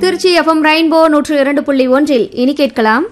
Trichy FM rainbow நூற்று இரண்டு புள்ளி ஒன்றில் இனி கேட்கலாம்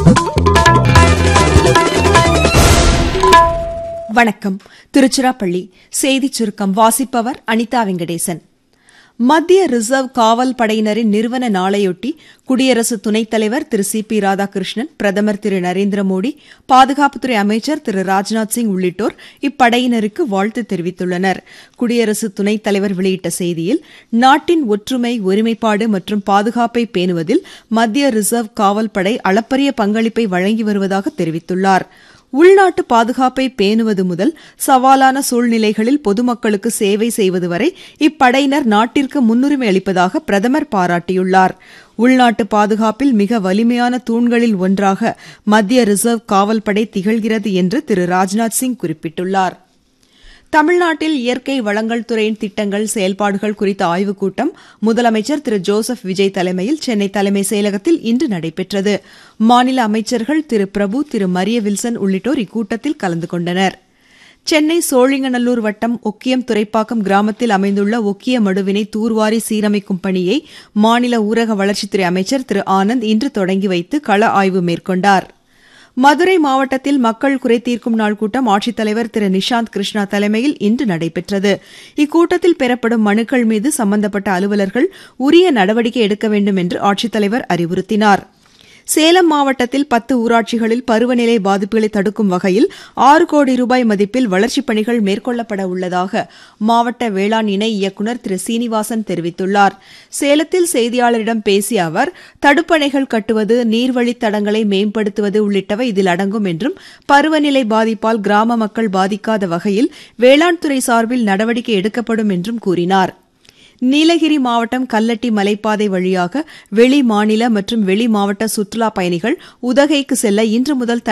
வணக்கம் திருச்சிராப்பள்ளி செய்திச் சுருக்கம் வாசிப்பவர் அனிதா வெங்கடேசன் மத்திய ரிசர்வ் காவல் படையினரின் நிறுவன நாளையொட்டி குடியரசு துணைத் தலைவர் திரு சி பி ராதாகிருஷ்ணன் பிரதமர் திரு நரேந்திர மோடி பாதுகாப்புத்துறை அமைச்சர் திரு ராஜ்நாத் சிங் உள்ளிட்டோர் இப்படையினருக்கு வாழ்த்து தெரிவித்துள்ளனர் குடியரசு துணைத் தலைவர் வெளியிட்ட செய்தியில் நாட்டின் ஒற்றுமை ஒருமைப்பாடு மற்றும் பாதுகாப்பை பேணுவதில் மத்திய ரிசர்வ் காவல் படை அளப்பரிய பங்களிப்பை வழங்கி வருவதாக தெரிவித்துள்ளாா் உள்நாட்டு பாதுகாப்பை பேணுவது முதல் சவாலான சூழ்நிலைகளில் பொதுமக்களுக்கு சேவை செய்வது வரை இப்படையினர் நாட்டிற்கு முன்னுரிமை அளிப்பதாக பிரதமர் பாராட்டியுள்ளார் உள்நாட்டு பாதுகாப்பில் மிக வலிமையான தூண்களில் ஒன்றாக மத்திய ரிசர்வ் காவல் படை திகழ்கிறது என்று திரு ராஜ்நாத் சிங் குறிப்பிட்டுள்ளார் தமிழ்நாட்டில் இயற்கை வளங்கள் துறையின் திட்டங்கள் செயல்பாடுகள் குறித்த ஆய்வுக் கூட்டம் முதலமைச்சர் திரு ஜோசப் விஜய் தலைமையில் சென்னை தலைமைச் செயலகத்தில் இன்று நடைபெற்றது மாநில அமைச்சர்கள் திரு பிரபு திரு மரிய வில்சன் உள்ளிட்டோர் இக்கூட்டத்தில் கலந்து கொண்டனர் சென்னை சோழிங்கநல்லூர் வட்டம் ஒக்கியம் துறைப்பாக்கம் கிராமத்தில் அமைந்துள்ள ஒக்கிய மடுவினை தூர்வாரி சீரமைக்கும் பணியை மாநில ஊரக வளர்ச்சித்துறை அமைச்சர் திரு ஆனந்த் இன்று தொடங்கி வைத்து கள ஆய்வு மேற்கொண்டாா் மதுரை மாவட்டத்தில் மக்கள் குறை தீர்க்கும் நாள் கூட்டம் ஆட்சித்தலைவர் திரு நிஷாந்த் கிருஷ்ணா தலைமையில் இன்று நடைபெற்றது இக்கூட்டத்தில் பெறப்படும் மனுக்கள் மீது சம்பந்தப்பட்ட அலுவலர்கள் உரிய நடவடிக்கை எடுக்க வேண்டும் என்று ஆட்சித்தலைவர் அறிவுறுத்தினார் சேலம் மாவட்டத்தில் பத்து ஊராட்சிகளில் பருவநிலை பாதிப்புகளை தடுக்கும் வகையில் ஆறு கோடி ரூபாய் மதிப்பில் வளர்ச்சிப் பணிகள் மேற்கொள்ளப்பட உள்ளதாக மாவட்ட வேளாண் இணை இயக்குநர் திரு சீனிவாசன் தெரிவித்துள்ளார் சேலத்தில் செய்தியாளரிடம் பேசிய அவர் தடுப்பணைகள் கட்டுவது நீர்வழித் தடங்களை மேம்படுத்துவது உள்ளிட்டவை இதில் அடங்கும் என்றும் பருவநிலை பாதிப்பால் கிராம மக்கள் பாதிக்காத வகையில் வேளாண் துறை சார்பில் நடவடிக்கை எடுக்கப்படும் என்றும் கூறினாா் நீலகிரி மாவட்டம் கல்லட்டி மலைப்பாதை வழியாக வெளி மாநில மற்றும் வெளி மாவட்ட சுற்றுலா பயணிகள் உதகைக்கு செல்ல இன்று முதல்